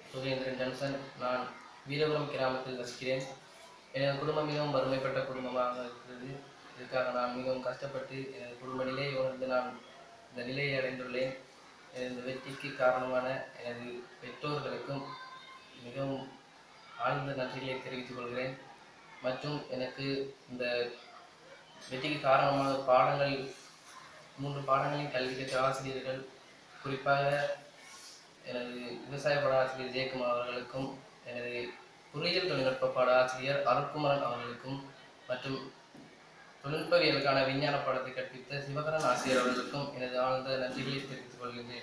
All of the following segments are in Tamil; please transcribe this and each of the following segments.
சுகேந்திரன் ஜன்சன் நான் வீரபுரம் கிராமத்தில் வசிக்கிறேன் எனது குடும்பம் மிகவும் வறுமைப்பட்ட குடும்பமாக இருக்கிறது இதற்காக நான் மிகவும் கஷ்டப்பட்டு எனது குடும்ப நிலையை உணர்ந்து நான் இந்த நிலையை அடைந்துள்ளேன் எனது வெற்றிக்கு காரணமான எனது பெற்றோர்களுக்கும் மிகவும் ஆழ்ந்த நன்றிகளை தெரிவித்துக் கொள்கிறேன் மற்றும் எனக்கு இந்த வெற்றிக்கு காரணமான பாடங்கள் மூன்று பாடங்களின் கல்வி கற்ற ஆசிரியர்கள் குறிப்பாக எனது விவசாய பாட ஆசிரியர் ஜெயக்குமார் அவர்களுக்கும் எனது பொறியியல் தொழில்நுட்ப பாட ஆசிரியர் அருட்குமரன் அவர்களுக்கும் மற்றும் தொழில்நுட்பவியலுக்கான விஞ்ஞான பாடத்தை கற்பித்த சிவகரன் ஆசிரியர் அவர்களுக்கும் எனது ஆழ்ந்த நன்றிகளை தெரிவித்துக் கொள்கின்றேன்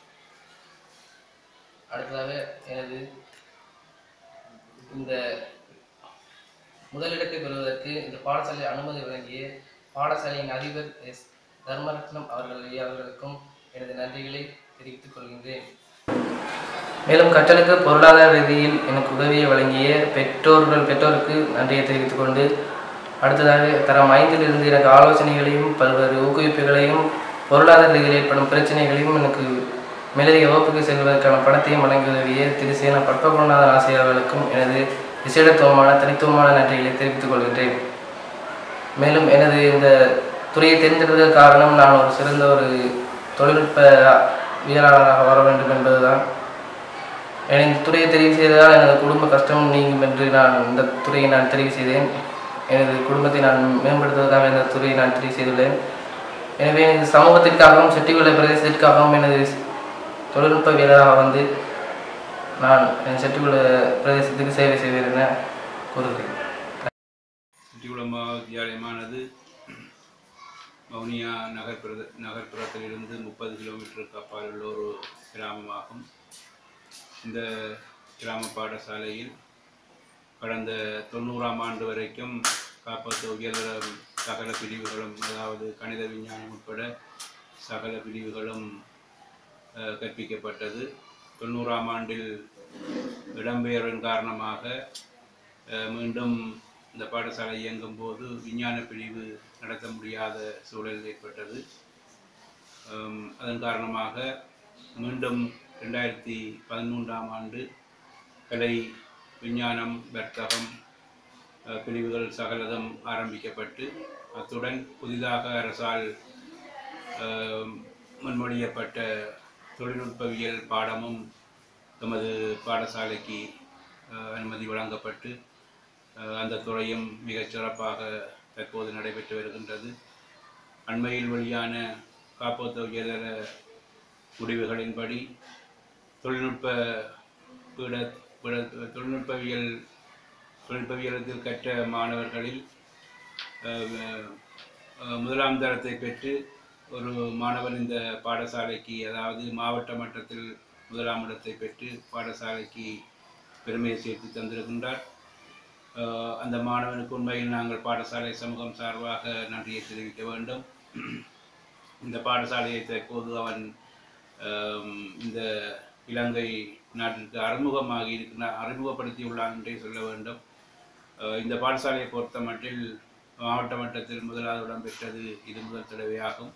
அடுத்ததாக எனது இந்த முதலிடத்தை பெறுவதற்கு இந்த பாடசாலை அனுமதி வழங்கிய பாடசாலையின் அதிபர் எஸ் தர்மரத்னம் அவர்கள் அவர்களுக்கும் எனது நன்றிகளை தெரிவித்துக் கொள்கின்றேன் மேலும் கற்றலுக்கு பொருளாதார ரீதியில் எனக்கு உதவியை வழங்கிய பெற்றோர்கள் பெற்றோருக்கு நன்றியை தெரிவித்துக் கொண்டு அடுத்ததாக தரம் ஐந்திலிருந்து எனக்கு ஆலோசனைகளையும் பல்வேறு ஊக்குவிப்புகளையும் பொருளாதார ரீதியில் ஏற்படும் பிரச்சனைகளையும் எனக்கு மேலதிக வகுப்புக்கு செல்வதற்கான பணத்தையும் வழங்கி உதவிய திரு சேன பட்பகுணநாதன் ஆசிரியர் அவர்களுக்கும் எனது விசேடத்துவமான தனித்துவமான நன்றிகளை தெரிவித்துக் கொள்கின்றேன் மேலும் எனது இந்த துறையை தேர்ந்தெடுத்ததற்கு காரணம் நான் ஒரு சிறந்த ஒரு தொழில்நுட்ப வியலாளராக வர வேண்டும் என்பதுதான் எனக்கு இந்த துறையை தெரிவு செய்ததால் எனது குடும்ப கஷ்டம் நீங்கும் என்று நான் இந்த துறையை நான் தெரிவு செய்தேன் எனது குடும்பத்தை நான் மேம்படுத்துவதற்காக இந்த துறையை நான் தெரிவு செய்துள்ளேன் எனவே இந்த சமூகத்திற்காகவும் செட்டிகுளை பிரதேசத்திற்காகவும் எனது தொழில்நுட்பவியலாக வந்து நான் என் செட்டிகுளை பிரதேசத்துக்கு சேவை செய்வேன் என கூறுகிறேன் சிட்டிகுளம்பா வித்தியாலயமானது வவுனியா நகர்ப்புற நகர்ப்புறத்திலிருந்து முப்பது கிலோமீட்டருக்கு அப்பால் உள்ள ஒரு கிராமமாகும் இந்த கிராம பாடசாலையில் கடந்த தொண்ணூறாம் ஆண்டு வரைக்கும் காப்பத்து உயர்தர சகல பிரிவுகளும் அதாவது கணித விஞ்ஞானம் உட்பட சகல பிரிவுகளும் அஹ், கற்பிக்கப்பட்டது தொண்ணூறாம் ஆண்டில் இடம்பெயர்வின் காரணமாக அஹ், மீண்டும் இந்த பாடசாலை இயங்கும் போது விஞ்ஞான பிரிவு நடத்த முடியாத சூழல் ஏற்பட்டது அம், அதன் காரணமாக மீண்டும் ரெண்டாயிரத்தி பதிமூன்றாம் ஆண்டு கலை விஞ்ஞானம் வர்த்தகம் அஹ், பிரிவுகள் சகலதம் ஆரம்பிக்கப்பட்டு அத்துடன் புதிதாக அரசால் அஹ், முன்மொழியப்பட்ட தொழில்நுட்பவியல் பாடமும் எமது பாடசாலைக்கு அஹ், அனுமதி வழங்கப்பட்டு அஹ், அந்த துறையும் மிகச் சிறப்பாக தற்போது நடைபெற்று வருகின்றது அண்மையில் வெளியான காப்போத்த உயர்தர முடிவுகளின்படி தொழில்நுட்ப பீட பீட- தொழில்நுட்பவியல் தொழில்நுட்பவியலத்தில் கற்ற மாணவர்களில் அஹ், அஹ், முதலாம் தரத்தை பெற்று ஒரு மாணவன் இந்த பாடசாலைக்கு அதாவது மாவட்ட மட்டத்தில் முதலாம் இடத்தை பெற்று பாடசாலைக்கு பெருமையை சேர்த்து தந்திருக்கின்றார் அஹ், அந்த மாணவனுக்கு உண்மையில் நாங்கள் பாடசாலை சமூகம் சார்பாக நன்றியை தெரிவிக்க வேண்டும் இந்த பாடசாலையை தற்போது அவன் ஆம், இந்த இலங்கை நாட்டிற்கு அறிமுகமாகி இருக்கிறார் அறிமுகப்படுத்தியுள்ளான் என்றே சொல்ல வேண்டும் அஹ், இந்த பாடசாலையை பொறுத்த மட்டில் மாவட்ட மட்டத்தில் முதலாவது இடம் பெற்றது இது முதல் தடவையாகும்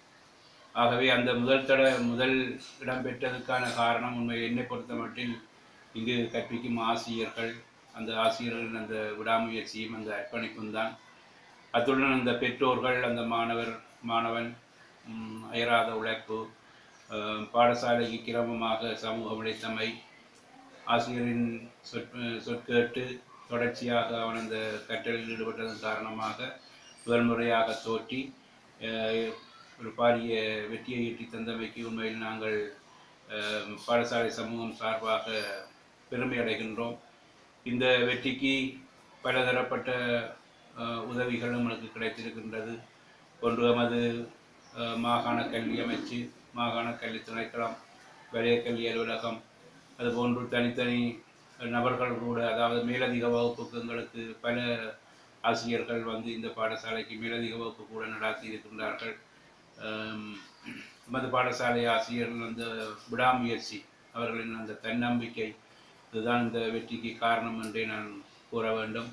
ஆகவே அந்த முதல் தட முதல் இடம் பெற்றதுக்கான காரணம் உண்மை என்னை பொறுத்த மட்டில் இங்கு கற்பிக்கும் ஆசிரியர்கள் அந்த ஆசிரியர்களின் அந்த விடாமுயற்சியும் அந்த அர்ப்பணிப்பும் தான் அத்துடன் அந்த பெற்றோர்கள் அந்த மாணவர் மாணவன் ம், அயராத உழைப்பு அஹ், பாடசாலைக்கு கிரமமாக சமூகம் அளித்தமை ஆசிரியரின் சொற் சொற்கேட்டு தொடர்ச்சியாக அவன் அந்த கற்றலில் ஈடுபட்டதன் காரணமாக முதல் முறையாக தோற்றி அஹ், ஒரு பாரிய வெற்றியை ஈட்டி தந்தமைக்கு உண்மையில் நாங்கள் அஹ், பாடசாலை சமூகம் சார்பாக பெருமை அடைகின்றோம் இந்த வெற்றிக்கு பலதரப்பட்ட அஹ், உதவிகள் நம்மளுக்கு கிடைத்திருக்கின்றது ஒன்று எமது அஹ், மாகாண கல்வி அமைச்சு மாகாண கல்வி திணைக்களம் வலய கல்வி அலுவலகம் அதுபோன்று தனித்தனி நபர்கள் கூட அதாவது மேலதிக வகுப்புக்கு எங்களுக்கு பல ஆசிரியர்கள் வந்து இந்த பாடசாலைக்கு மேலதிக வகுப்பு கூட நடாத்தி இருக்கின்றார்கள் ஆம், எமது பாடசாலை ஆசிரியர்கள் அந்த விடாமுயற்சி அவர்களின் அந்த தன்னம்பிக்கை இதுதான் இந்த வெற்றிக்கு காரணம் என்றே நான் கூற வேண்டும்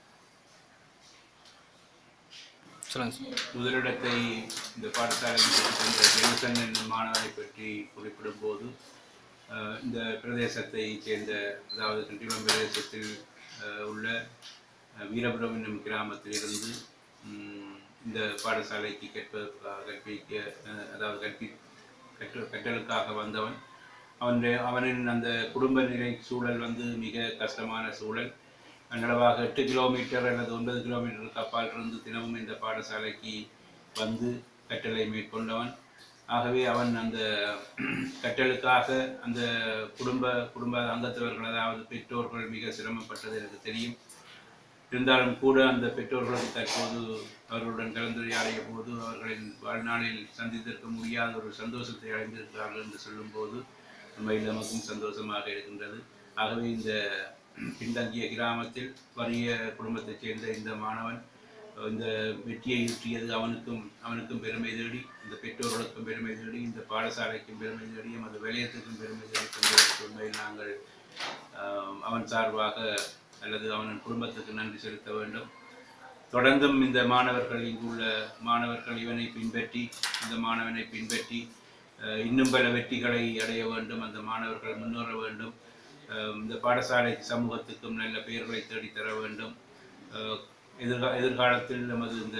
சொல்லுங்கள் முதலிடத்தை இந்த பாடசாலையில் சென்ற ஜெயசன் என்னும் மாணவரை பற்றி குறிப்பிடும்போது அஹ், இந்த பிரதேசத்தை சேர்ந்த அதாவது கண்டிலம் பிரதேசத்தில் அஹ், உள்ள அஹ், வீரபுரம் என்னும் கிராமத்திலிருந்து ம், இந்த பாடசாலைக்கு கற்ப கற்பிக்க அஹ், அதாவது கற்பி கற்று கற்றலுக்காக வந்தவன் அவன் அவனின் அந்த குடும்ப நிலை சூழல் வந்து மிக கஷ்டமான சூழல் அன்னளவாக எட்டு கிலோமீட்டர் அல்லது ஒன்பது கிலோமீட்டருக்கு அப்பால் இருந்து தினமும் இந்த பாடசாலைக்கு வந்து கற்றலை மேற்கொண்டவன் ஆகவே அவன் அந்த கற்றலுக்காக அந்த குடும்ப குடும்ப அங்கத்தவர்கள் அதாவது பெற்றோர்கள் மிக சிரமப்பட்டது எனக்கு தெரியும் இருந்தாலும் கூட அந்த பெற்றோர்களுக்கு தற்போது அவர்களுடன் கலந்துரையாடிய போது அவர்களின் வாழ்நாளில் சந்தித்திருக்க முடியாத ஒரு சந்தோஷத்தை அடைந்திருக்கிறார்கள் என்று சொல்லும்போது உண்மையில் நமக்கும் சந்தோஷமாக இருக்கின்றது ஆகவே இந்த பின்தங்கிய கிராமத்தில் வறிய குடும்பத்தைச் சேர்ந்த இந்த மாணவன் இந்த வெற்றியை ஈட்டியது அவனுக்கும் அவனுக்கும் பெருமை தேடி இந்த பெற்றோர்களுக்கும் பெருமை தேடி இந்த பாடசாலைக்கும் பெருமை தேடி எமது வலயத்துக்கும் பெருமை தேடி கொண்டிருக்கும் உண்மையில் நாங்கள் ஆஹ், அவன் சார்பாக அல்லது அவன் குடும்பத்துக்கு நன்றி செலுத்த வேண்டும் தொடர்ந்தும் இந்த மாணவர்கள் இங்குள்ள மாணவர்கள் இவனை பின்பற்றி இந்த மாணவனை பின்பற்றி அஹ், இன்னும் பல வெற்றிகளை அடைய வேண்டும் அந்த மாணவர்கள் முன்னேற வேண்டும் அஹ், இந்த பாடசாலை சமூகத்துக்கும் நல்ல பெயர்களை தேடித் தர வேண்டும் அஹ், எதிர்கா எதிர்காலத்தில் நமது இந்த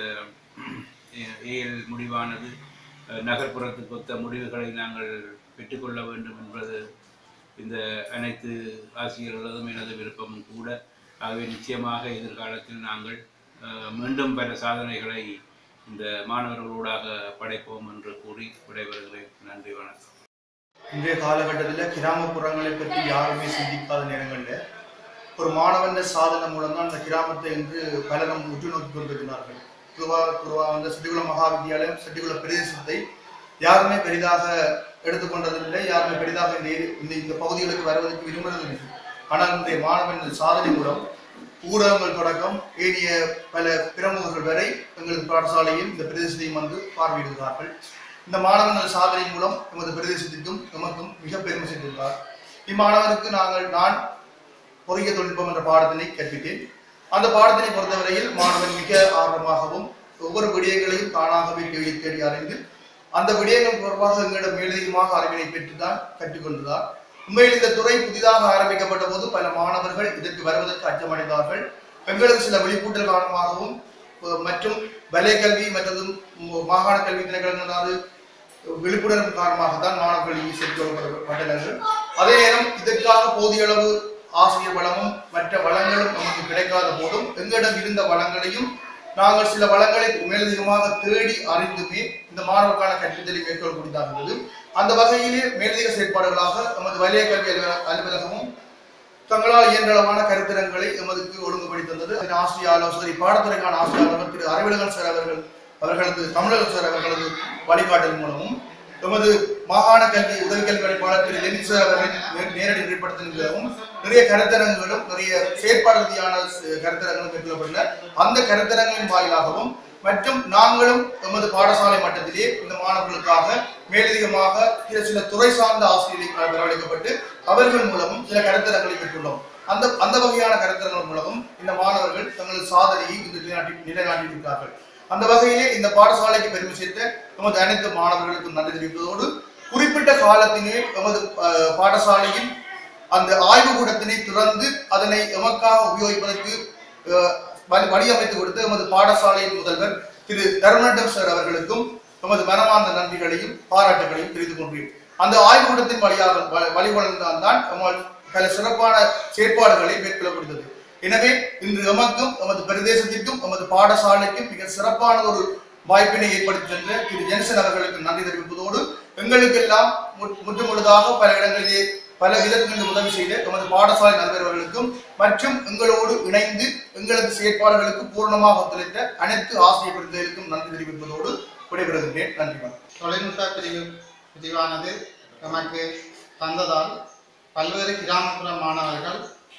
ஏஎல் முடிவானது அஹ், நகர்ப்புறத்துக்கு ஒத்த முடிவுகளை நாங்கள் பெற்றுக்கொள்ள வேண்டும் என்பது இந்த அனைத்து ஆசிரியர்களதும் எனது விருப்பமும் கூட ஆகவே நிச்சயமாக எதிர்காலத்தில் நாங்கள் அஹ், மீண்டும் பல சாதனைகளை இந்த மாணவர்களூடாக படைப்போம் என்று கூறி விடைபெறுகிறேன் நன்றி வணக்கம் இன்றைய காலகட்டத்தில் கிராமப்புறங்களை பற்றி யாருமே சிந்திக்காத நேரங்களில் ஒரு மாணவன் சாதனை மூலம் தான் அந்த கிராமத்தை என்று பலரும் உற்று நோக்கி கொண்டிருக்கிறார்கள் துருவா துருவா வந்து செட்டிகுளம் மகா வித்தியாலயம் செட்டிகுளம் பிரதேசத்தை யாருமே பெரிதாக எடுத்துக்கொண்டதில்லை யாருமே பெரிதாக இந்த ஏரி- இந்த இந்த பகுதிகளுக்கு வருவதற்கு விரும்புவதில்லை ஆனால் இன்றைய மாணவன் சாதனை மூலம் ஊடகங்கள் தொடக்கம் ஏறிய பல பிரமுகர்கள் வரை எங்களது பாடசாலையில் இந்த பிரதேசத்தையும் வந்து பார்வையிடுகிறார்கள் இந்த மாணவன் சாதனை மூலம் எமது பிரதேசத்திற்கும் எமக்கும் மிக பெருமை சேர்த்துள்ளார் இம்மாணவனுக்கு நாங்கள் நான் பொறியியல் தொழில்நுட்பம் என்ற பாடத்தினை கற்பித்தேன் அந்த பாடத்தினை பொறுத்தவரையில் மாணவன் மிக ஆர்வமாகவும் ஒவ்வொரு விடயங்களையும் தானாகவே தேடி தேடி அறிந்து அந்த விடயங்கள் தொடர்பாக எங்களிடம் மேலதிகமாக அறிவினை பெற்றுதான் கற்றுக்கொண்டுள்ளார் உண்மையில் இந்த துறை புதிதாக ஆரம்பிக்கப்பட்ட போது பல மாணவர்கள் இதற்கு வருவதற்கு அச்சமடைந்தார்கள் எங்களது சில வெளிப்பூட்டல் காரணமாகவும் அஹ், மற்றும் வலை கல்வி மற்றும் மாகாண கல்வி திணைக்களங்களது விழிப்புணர்வு காரணமாகத்தான் மாணவர்கள் இங்கு சேர்க்கப்பட்டனர் அதே நேரம் இதற்காக போதிய அளவு ஆசிரியர் வளமும் மற்ற வளங்களும் நமக்கு கிடைக்காத போதும் எங்களிடம் இருந்த வளங்களையும் நாங்கள் சில வளங்களை மேலதிகமாக தேடி அறிந்துமே இந்த மாணவருக்கான கற்பித்தலை மேற்கொள்ளக்கூடியதாக இருந்தது அந்த வகையிலே மேலதிக செயற்பாடுகளாக நமது வலய கல்வி அலுவல- அலுவலகமும் தங்களால் இயன்றளவான கருத்திரங்களை எமதுக்கு ஒழுங்குபடுத்தி தந்தது அதன் ஆசிரிய ஆலோசனை பாடத்துறைக்கான ஆசிரியர் திரு அறிவிலகன் சார் அவர்கள் அவர்களது தமிழக சார் அவர்களது வழிகாட்டல் மூலமும் எமது மாகாண கல்வி உதவி கல்வி பணிப்பாளர் திரு லெனின் சார் அவர்களின் நே- நேரடி நிலைப்படுத்தலும் நிறைய கருத்தரங்குகளும் நிறைய செயற்பாடு ரீதியான ச- கருத்தரங்களும் மேற்கொள்ளப்பட்டன அந்த கருத்தரங்களின் வாயிலாகவும் மற்றும் நாங்களும் எமது பாடசாலை மட்டத்திலே இந்த மாணவர்களுக்காக மேலதிகமாக சில சில துறை சார்ந்த ஆசிரியர்கள் வரவழைக்கப்பட்டு அவர்கள் மூலமும் சில கருத்தரங்களை பெற்றுள்ளோம் அந்த அந்த வகையான கருத்தரங்கள் மூலமும் இந்த மாணவர்கள் தங்களது சாதனையை இந்த நிலைநாட்டி நிலைநாட்டியிருக்கிறார்கள் அந்த வகையிலே இந்த பாடசாலைக்கு பெருமை சேர்த்த எமது அனைத்து மாணவர்களுக்கும் நன்றி தெரிவிப்பதோடு குறிப்பிட்ட காலத்திலே எமது அஹ், பாடசாலையில் அந்த ஆய்வுக்கூடத்தினை திறந்து அதனை எமக்காக உபயோகிப்பதற்கு அஹ், வழி- வழியமைத்து கொடுத்த எமது பாடசாலையின் முதல்வர் திரு தருணட்டம் சார் அவர்களுக்கும் எமது மனமார்ந்த நன்றிகளையும் பாராட்டுகளையும் தெரிவித்துக் கொள்கிறேன் அந்த ஆய்வுக்கூடத்தின் வழியாக வ- வழிவளர்ந்தான் தான் நம்மால் பல சிறப்பான செயற்பாடுகளை மேற்கொள்ள முடிந்தது எனவே இன்று எமக்கும் எமது பிரதேசத்திற்கும் எமது பாடசாலைக்கும் மிக சிறப்பான ஒரு வாய்ப்பினை ஏற்படுத்தி சென்ற திரு ஜென்சன் அவர்களுக்கு நன்றி தெரிவிப்பதோடு எங்களுக்கெல்லாம் மு- முற்று முழுதாக பல இடங்களிலே பல விதங்களில் உதவி செய்த எமது பாடசாலை நண்பர்களுக்கும் மற்றும் எங்களோடு இணைந்து எங்களது செயற்பாடுகளுக்கு பூர்ணமாக ஒத்துழைத்த அனைத்து ஆசிரியர் பெருந்தர்களுக்கும் நன்றி தெரிவிப்பதோடு விடைபெறுகின்றேன் நன்றி வணக்கம் தொழில்நுட்ப பிரிவு பிரிவானது நமக்கு தந்ததால் பல்வேறு கிராமப்புற மாணவர்கள்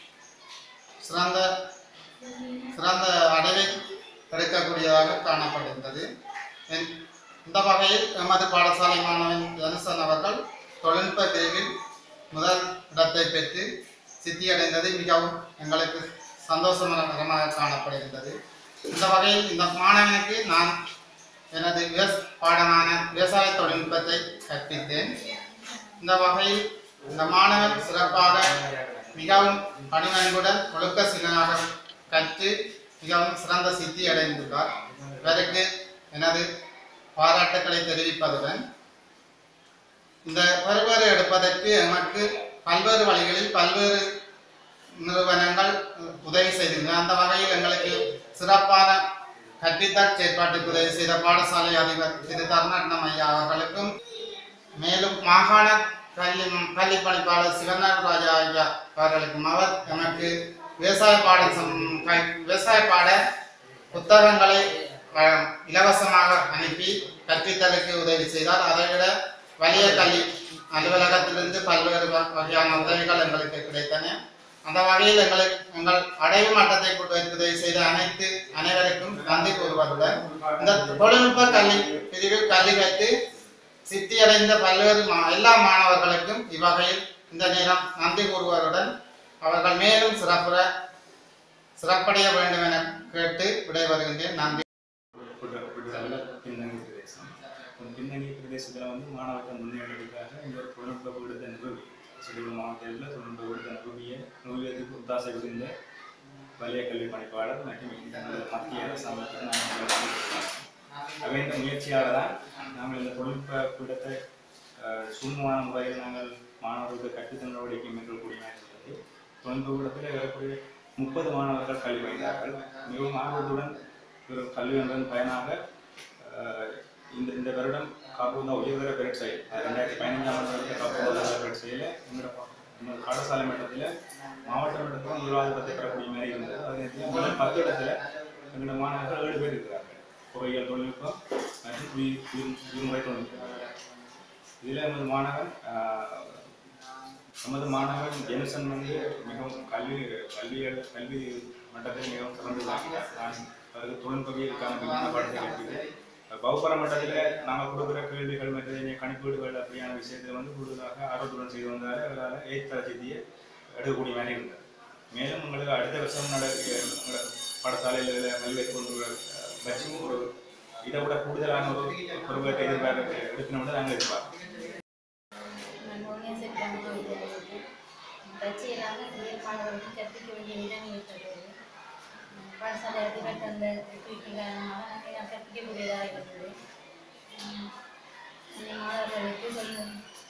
சிறந்த சிறந்த அடைவை எடுக்கக்கூடியதாக காணப்படுகின்றது என்- இந்த வகையில் எமது பாடசாலை மாணவன் ஜனசன் அவர்கள் தொழில்நுட்ப பிரிவில் முதல் இடத்தை பெற்று சித்தியடைந்தது மிகவும் எங்களுக்கு சந்தோஷகரமாக காணப்படுகின்றது இந்த வகையில் இந்த மாணவனுக்கு நான் எனது விவஸ் பாடமான விவசாய தொழில்நுட்பத்தை கற்பித்தேன் இந்த வகையில் இந்த மாணவன் சிறப்பாக மிகவும் பணிவன்புடன் ஒழுக்க சிலனாக கற்று மிகவும் சிறந்த சித்தி அடைந்துள்ளார் இவருக்கு எனது பாராட்டுக்களை தெரிவிப்பதுடன் இந்த பல்வேறு எடுப்பதற்கு எமக்கு பல்வேறு வழிகளில் பல்வேறு நிறுவனங்கள் உதவி செய்திருந்தன அந்த வகையில் எங்களுக்கு சிறப்பான கற்பித்தல் செயற்பாட்டுக்கு உதவி செய்த பாடசாலை அதிபர் திரு தருணட்னம் ஐயா அவர்களுக்கும் மேலும் மாகாண கல்வி கல்வி பணிப்பாளர் சிவநாத ராஜா ஐயா அவர்களுக்கும் அவர் எனக்கு விவசாய பாட சம்- க- விவசாய பாட புத்தகங்களை அஹ், இலவசமாக அனுப்பி கற்பித்தலுக்கு உதவி செய்தார் அதைவிட வலிய கல்வி அலுவலகத்திலிருந்து பல்வேறு வ- வகையான உதவிகள் எங்களுக்கு கிடைத்தன அந்த வகையில் எங்களை எங்கள் அடைவு மட்டத்தை கொண்டு உதவி செய்த அனைத்து அனைவருக்கும் நன்றி கூறுவதுடன் இந்த தொழில்நுட்ப கல்வி பிரிவில் கல்வி கற்று சித்தியடைந்த பல்வேறு மா- எல்லா மாணவர்களுக்கும் இவ்வகையில் இந்த நேரம் நன்றி கூறுவதுடன் அவர்கள் மேலும் சிறப்புற சிறப்படைய வேண்டும் என கேட்டு விடைபெறுகின்றேன் நன்றி நல்ல பின்னணி பிரதேசம் இந்த பின்னணி பிரதேசத்தில் வந்து மாணவர்கள் முன்னேற்றத்துக்காக இந்த ஒரு தொழில்நுட்ப பீடத்தை நிறுவி சிறுவர் மாவட்டத்தில் தொழில்நுட்ப பீடத்தை நிறுவிய நிறுவியதுக்கு ஒத்தாசை புரிந்த வலய கல்வி பணிப்பாளர் மற்றும் இந்த மத்திய அரசாங்கத்துக்கு நாங்கள் அவை இந்த முயற்சியாக தான் நாங்கள் இந்த தொழில்நுட்ப பீடத்தை அஹ், சுமூகமான முறையில் நாங்கள் மாணவர்களுக்கு கற்பித்த நடவடிக்கை மேற்கொள்ளக்கூடிய இருந்தது தொழில்நுட்ப பீடத்தில் ஏறக்குறைய முப்பது மாணவர்கள் கல்வி பயின்றார்கள் மிகவும் ஆர்வத்துடன் ஒரு கல்வி ஒன்றன் பயனாக அஹ், இந்த இந்த வருடம் காப்போதா உயர்தர பெருட் செயல் ரெண்டாயிரத்தி பதினைஞ்சாம் ஆண்டு வரைக்கும் காப்போதா உயர்தர பெருட் செயல எங்களோட பா- எங்களோட பாடசாலை மட்டத்தில் மாவட்ட மட்டத்தில் முதலாவது பத்தை பெறக்கூடிய மாதிரி இருந்தது அதே நேரத்தில் முதல் பத்து இடத்துல எங்களோட மாணவர்கள் ஏழு பேர் இருக்கிறார்கள் பொறியியல் தொழில்நுட்பம் மற்றும் உயிர் உயிர் உயிர்முறை தொழில்நுட்பம் இதில் எமது மாணவன் ஆஹ், நமது மாணவன் ஜெனசன் வந்து மிகவும் கல்வி கல்வியல் கல்வி மட்டத்தில் மிகவும் சிறந்து விளங்கினார் நான் அவருக்கு தொழில்நுட்பவியலுக்கான விஞ்ஞான பாடத்தை கற்பித்தேன் பௌப்பர மட்டத்தில் நாங்கள் கொடுக்குற கேள்விகள் மற்றும் கணிப்பீடுகள் அப்படியான விஷயத்தில் வந்து கூடுதலாக ஆர்வத்துடன் செய்து வந்தால் அவரால் ஏற்ற செய்தியை எடுக்கக்கூடிய மாதிரி இருந்தார் மேலும் உங்களுக்கு அடுத்த வருஷம் நடக்க எங்களோட பாடசாலையில் மல்வேறு கொண்டு வச்சும் ஒரு இதை விட கூடுதலான ஒரு பொறுப்பேற்ற எதிர்பார்க்க எடுக்கணும்னு நாங்கள் எதிர்பார்க்கிறோம் நன்மையாக செட்டாக தற்செயலாக மாணவர்களுக்கு கற்பிக்க வேண்டிய நிலைமை ஏற்பட்டது பாடசாலை அதிபர் தந்த ஊக்குவிப்பு காரணமாக நாங்கள் கற்பிக்கக்கூடியதாக இருந்தது உம், இந்த மாணவர்களுக்கு சொல்லும்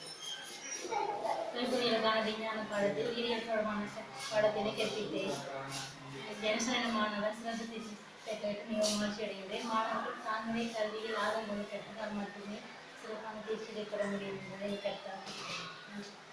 தொழில்துறையிலுக்கான விஞ்ஞான பாடத்தில் உயிரியல் தொடர்பான ச- பாடத்தினை கற்பித்தேன் ஜெனசன மாணவர் சிறந்த தேர்ச்சி கேட்டு மிகவும் மகிழ்ச்சி அடைகின்றேன் மாணவர்கள் தாங்களே கல்வியில் ஆர்வம் கொண்டு கற்றால் மட்டுமே சிறப்பான தேர்ச்சியை பெற முடியும் என்பதை கற்றார்